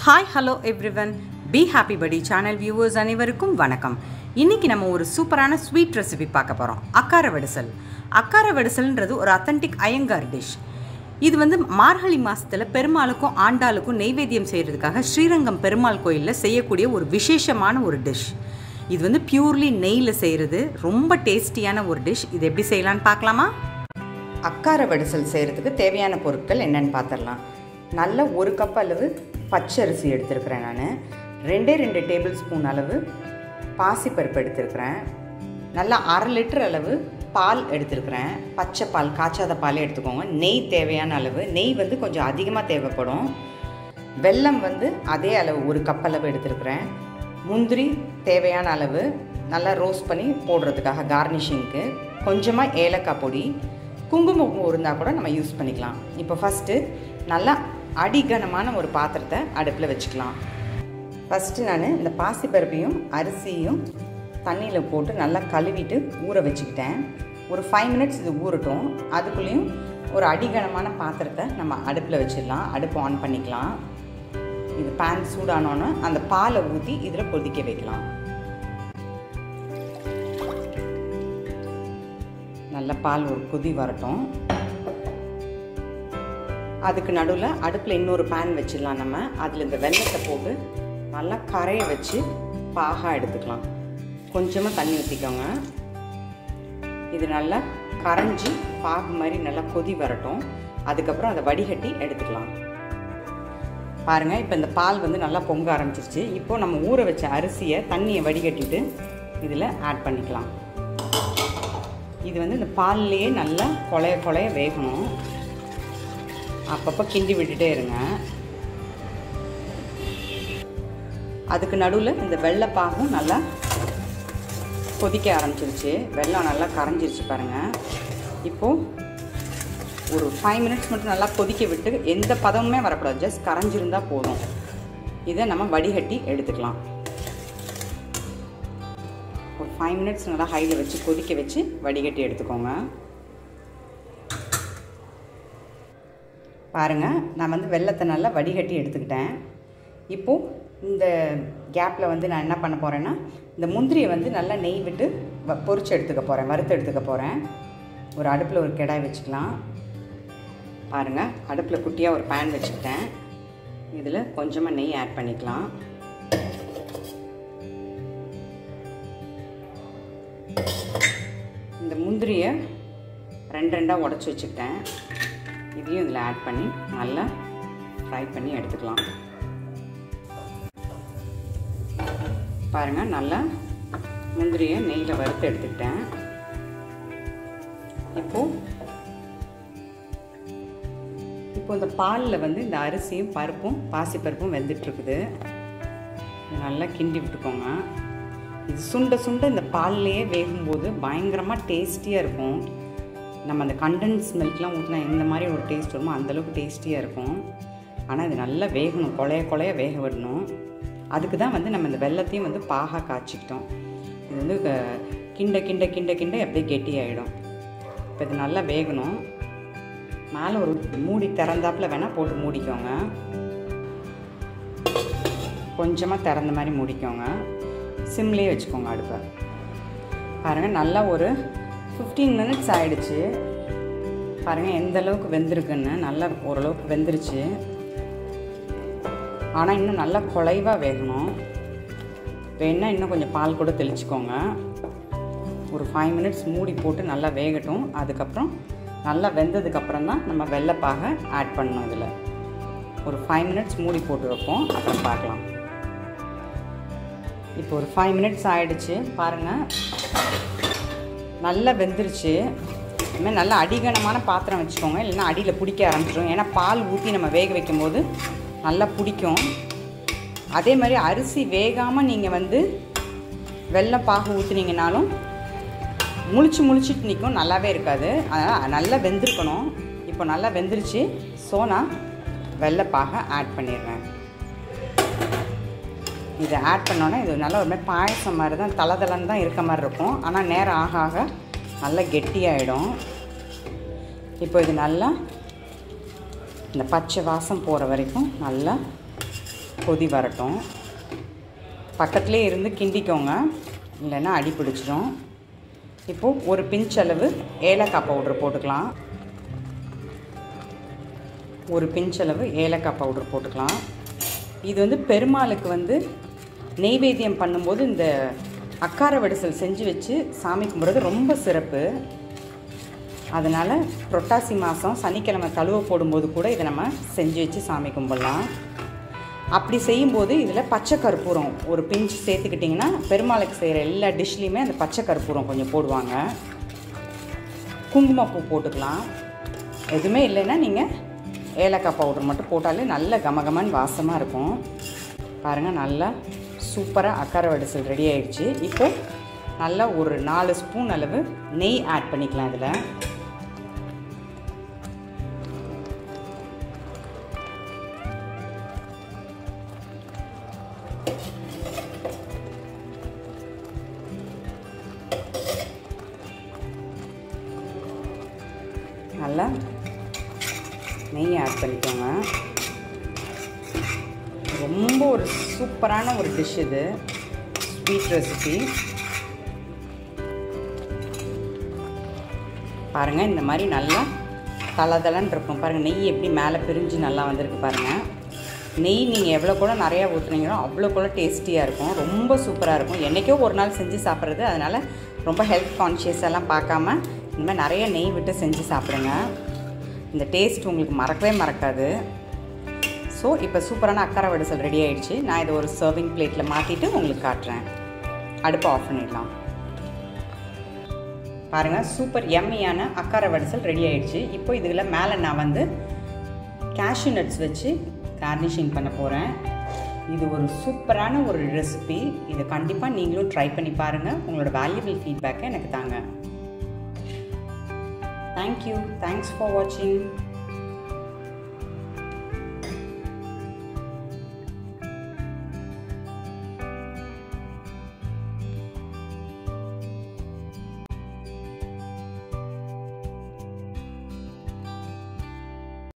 hi hello everyone be happy படி channel viewers அனைவருக்கும் வணக்கம் இன்னைக்கு நம்ம ஒரு சூப்பரான ஸ்வீட் ரெசிபி பார்க்க போகிறோம் அக்கார வடிசல் அக்கார வடிசல்ன்றது ஒரு அத்தன்டிக் அயங்கார் டிஷ் இது வந்து மார்கழி மாதத்தில் பெருமாளுக்கும் ஆண்டாளுக்கும் நெய்வேத்தியம் செய்கிறதுக்காக ஸ்ரீரங்கம் பெருமாள் கோயிலில் செய்யக்கூடிய ஒரு விசேஷமான ஒரு டிஷ் இது வந்து பியூர்லி நெய்யில் செய்கிறது ரொம்ப டேஸ்டியான ஒரு டிஷ் இது எப்படி செய்யலான்னு பார்க்கலாமா அக்கார வடிசல் செய்கிறதுக்கு தேவையான பொருட்கள் என்னென்னு பார்த்துடலாம் நல்ல ஒரு கப் அளவு பச்சரிசி எடுத்துருக்கிறேன் நான் ரெண்டே ரெண்டு டேபிள் ஸ்பூன் அளவு பாசிப்பருப்பு எடுத்துருக்கிறேன் நல்லா அரை லிட்டர் அளவு பால் எடுத்துருக்கிறேன் பச்சை பால் காய்ச்சாத பாலே எடுத்துக்கோங்க நெய் தேவையான அளவு நெய் வந்து கொஞ்சம் அதிகமாக தேவைப்படும் வெல்லம் வந்து அதே அளவு ஒரு கப் அளவு எடுத்துருக்கிறேன் முந்திரி தேவையான அளவு நல்லா ரோஸ்ட் பண்ணி போடுறதுக்காக கார்னிஷிங்க்கு கொஞ்சமாக ஏலக்காய் பொடி குங்குமப்பூ இருந்தால் கூட நம்ம யூஸ் பண்ணிக்கலாம் இப்போ ஃபஸ்ட்டு நல்லா அடிகனமான ஒரு பாத்திரத்தை அடுப்பில் வச்சுக்கலாம் ஃபஸ்ட்டு நான் இந்த பாசிப்பருப்பையும் அரிசியும் தண்ணியில் போட்டு நல்லா கழுவிட்டு ஊற வச்சுக்கிட்டேன் ஒரு ஃபைவ் மினிட்ஸ் இது ஊறட்டும் அதுக்குள்ளேயும் ஒரு அடிகனமான பாத்திரத்தை நம்ம அடுப்பில் வச்சிடலாம் அடுப்பு ஆன் பண்ணிக்கலாம் இது பேன் சூடானோன்னு அந்த பாலை ஊற்றி இதில் கொதிக்க வைக்கலாம் நல்ல பால் ஒரு கொதி வரட்டும் அதுக்கு நடுவில் அடுப்பில் இன்னொரு பேன் வச்சிடலாம் நம்ம அதில் இந்த வெள்ளத்தை போட்டு நல்லா கரைய வச்சு பாகா எடுத்துக்கலாம் கொஞ்சமாக தண்ணி ஊற்றிக்கோங்க இது நல்லா கரைஞ்சி பாகு மாதிரி நல்லா கொதி வரட்டும் அதுக்கப்புறம் அதை வடிகட்டி எடுத்துக்கலாம் பாருங்கள் இப்போ இந்த பால் வந்து நல்லா பொங்க ஆரம்பிச்சிருச்சு இப்போது நம்ம ஊற வச்ச அரிசியை தண்ணியை வடிகட்டிட்டு இதில் ஆட் பண்ணிக்கலாம் இது வந்து இந்த பால்லையே நல்லா கொலைய கொலைய வேகணும் அப்பப்போ கிண்டி விட்டுட்டே இருங்க அதுக்கு நடுவில் இந்த வெள்ளைப்பாகும் நல்லா கொதிக்க ஆரம்பிச்சிருச்சு வெள்ளம் நல்லா கரைஞ்சிருச்சு பாருங்கள் இப்போது ஒரு ஃபைவ் மினிட்ஸ் மட்டும் நல்லா கொதிக்க விட்டு எந்த பதமுமே வரக்கூடாது ஜஸ்ட் கரைஞ்சிருந்தால் போதும் இதை நம்ம வடிகட்டி எடுத்துக்கலாம் ஒரு ஃபைவ் மினிட்ஸ் நல்லா ஹையில் வச்சு கொதிக்க வச்சு வடிகட்டி எடுத்துக்கோங்க பாருங்கள் நான் வந்து வெள்ளத்தை நல்லா வடிகட்டி எடுத்துக்கிட்டேன் இப்போது இந்த கேப்பில் வந்து நான் என்ன பண்ண போகிறேன்னா இந்த முந்திரியை வந்து நல்லா நெய் விட்டு வ பொறிச்சு எடுத்துக்க போகிறேன் வறுத்து எடுத்துக்க போகிறேன் ஒரு அடுப்பில் ஒரு கிடாய் வச்சுக்கலாம் பாருங்கள் அடுப்பில் குட்டியாக ஒரு பேன் வச்சுக்கிட்டேன் இதில் கொஞ்சமாக நெய் ஆட் பண்ணிக்கலாம் இந்த முந்திரியை ரெண்டு ரெண்டாக உடச்சி வச்சுக்கிட்டேன் இதையும் இதில் ஆட் பண்ணி நல்லா ஃப்ரை பண்ணி எடுத்துக்கலாம் பாருங்கள் நல்லா முந்திரியை நெய்யில் வறுத்து எடுத்துக்கிட்டேன் இப்போது இப்போ இந்த பாலில் வந்து இந்த அரிசியும் பருப்பும் பாசிப்பருப்பும் வெந்துட்டுருக்குது நல்லா கிண்டி விட்டுக்கோங்க இது சுண்ட சுண்ட இந்த பால்லையே வேகும்போது பயங்கரமாக டேஸ்டியாக இருக்கும் நம்ம அந்த கண்டன்ஸ் மில்க்லாம் ஊற்றினா எந்த மாதிரி ஒரு டேஸ்ட் வருமோ அந்தளவுக்கு டேஸ்டியாக இருக்கும் ஆனால் இது நல்லா வேகணும் கொலைய கொலைய வேக விடணும் அதுக்கு தான் வந்து நம்ம இந்த வெள்ளத்தையும் வந்து பாகா காய்ச்சிக்கிட்டோம் இது வந்து கிண்ட கிண்ட கிண்ட கிண்ட அப்படியே கெட்டி ஆகிடும் இப்போ இது நல்லா வேகணும் மேலே ஒரு மூடி திறந்தாப்பில் வேணால் போட்டு மூடிக்கோங்க கொஞ்சமாக திறந்த மாதிரி மூடிக்கோங்க சிம்லேயே வச்சுக்கோங்க அடுப்பை பாருங்கள் நல்லா ஒரு ஃபிஃப்டீன் மினிட்ஸ் ஆகிடுச்சு பாருங்கள் எந்த அளவுக்கு வெந்திருக்குன்னு நல்லா ஓரளவுக்கு வெந்துருச்சு ஆனால் இன்னும் நல்லா குலைவாக வேகணும் வேணால் இன்னும் கொஞ்சம் பால் கூட தெளிச்சுக்கோங்க ஒரு ஃபைவ் மினிட்ஸ் மூடி போட்டு நல்லா வேகட்டும் அதுக்கப்புறம் நல்லா வெந்ததுக்கப்புறம் தான் நம்ம வெள்ளைப்பாக ஆட் பண்ணணும் இதில் ஒரு ஃபைவ் மினிட்ஸ் மூடி போட்டு வைப்போம் அப்புறம் பார்க்கலாம் இப்போ ஒரு ஃபைவ் மினிட்ஸ் ஆகிடுச்சு பாருங்கள் நல்லா வெந்துருச்சு இதுமாதிரி நல்லா அடிகனமான பாத்திரம் வச்சுக்கோங்க இல்லைன்னா அடியில் பிடிக்க ஆரம்பிச்சிடும் ஏன்னா பால் ஊற்றி நம்ம வேக வைக்கும்போது நல்லா பிடிக்கும் அதே மாதிரி அரிசி வேகாமல் நீங்கள் வந்து வெள்ளம் பாகு ஊற்றுனீங்கனாலும் முழிச்சு முழிச்சிட்டு நிற்கும் நல்லாவே இருக்காது அதனால் நல்லா வெந்திருக்கணும் இப்போ நல்லா வெந்துருச்சு ஸோ நான் வெள்ளைப்பாக ஆட் பண்ணிடுறேன் இதை ஆட் பண்ணோன்னே இது நல்லா ஒரு மாதிரி பாயசம் மாதிரி தான் தலை தலைன்னு தான் இருக்க மாதிரி இருக்கும் ஆனால் நேரம் ஆக ஆக நல்லா கெட்டியாயிடும் இப்போ இது நல்லா இந்த பச்சை வாசம் போகிற வரைக்கும் நல்லா கொதி வரட்டும் பக்கத்துலேயே இருந்து கிண்டிக்கோங்க இல்லைன்னா அடி பிடிச்சிடும் இப்போது ஒரு பிஞ்ச் அளவு ஏலக்காய் பவுடர் போட்டுக்கலாம் ஒரு பிஞ்ச் அளவு ஏலக்காய் பவுடர் போட்டுக்கலாம் இது வந்து பெருமாளுக்கு வந்து நெய்வேத்தியம் பண்ணும்போது இந்த அக்கார வடிசல் செஞ்சு வச்சு சாமி கும்பிட்றது ரொம்ப சிறப்பு அதனால் புரட்டாசி மாதம் சனிக்கிழமை தழுவ போடும்போது கூட இதை நம்ம செஞ்சு வச்சு சாமி கும்பிடலாம் அப்படி செய்யும்போது இதில் பச்சை கற்பூரம் ஒரு பிஞ்சு சேர்த்துக்கிட்டிங்கன்னா பெருமாளுக்கு செய்கிற எல்லா டிஷ்லேயுமே அந்த பச்சை கற்பூரம் கொஞ்சம் போடுவாங்க குங்குமப்பூ போட்டுக்கலாம் எதுவுமே இல்லைன்னா நீங்கள் ஏலக்காய் பவுடர் மட்டும் போட்டாலே நல்ல கமகமன் வாசமாக இருக்கும் பாருங்கள் நல்லா சூப்பராக அக்கார வடிசல் ரெடி ஆயிடுச்சு இப்போ நல்லா ஒரு நாலு ஸ்பூன் அளவு நெய் ஆட் பண்ணிக்கலாம் இதில் நல்லா நெய் ஆட் பண்ணிக்கோங்க ரொம்ப ஒரு சூப்பரான ஒரு டிஷ் இது ஸ்வீட் ரெசிபி பாருங்கள் இந்த மாதிரி நல்லா தளதளன்னு இருக்கும் பாருங்கள் நெய் எப்படி மேலே பிரிஞ்சு நல்லா வந்திருக்கு பாருங்கள் நெய் நீங்கள் எவ்வளோ கூட நிறையா ஊற்றுனீங்களோ அவ்வளோ கூட டேஸ்டியாக இருக்கும் ரொம்ப சூப்பராக இருக்கும் என்றைக்கோ ஒரு நாள் செஞ்சு சாப்பிட்றது அதனால் ரொம்ப ஹெல்த் கான்ஷியஸ் எல்லாம் பார்க்காம இந்த மாதிரி நிறைய நெய் விட்டு செஞ்சு சாப்பிடுங்க இந்த டேஸ்ட் உங்களுக்கு மறக்கவே மறக்காது ஸோ இப்போ சூப்பரான அக்கறை வடிசல் ரெடி ஆயிடுச்சு நான் இதை ஒரு சர்விங் பிளேட்டில் மாற்றிட்டு உங்களுக்கு காட்டுறேன் அடுப்பை ஆஃப் பண்ணிடலாம் பாருங்கள் சூப்பர் எம்மியான அக்கார வடிசல் ரெடி ஆயிடுச்சு இப்போ இதில் மேலே நான் வந்து கேஷ்யூ நட்ஸ் வச்சு கார்னிஷிங் பண்ண போகிறேன் இது ஒரு சூப்பரான ஒரு ரெசிபி இதை கண்டிப்பாக நீங்களும் ட்ரை பண்ணி பாருங்கள் உங்களோட வேல்யூபிள் ஃபீட்பேக்கை எனக்கு தாங்க தேங்க்யூ தேங்க்ஸ் ஃபார் வாட்சிங்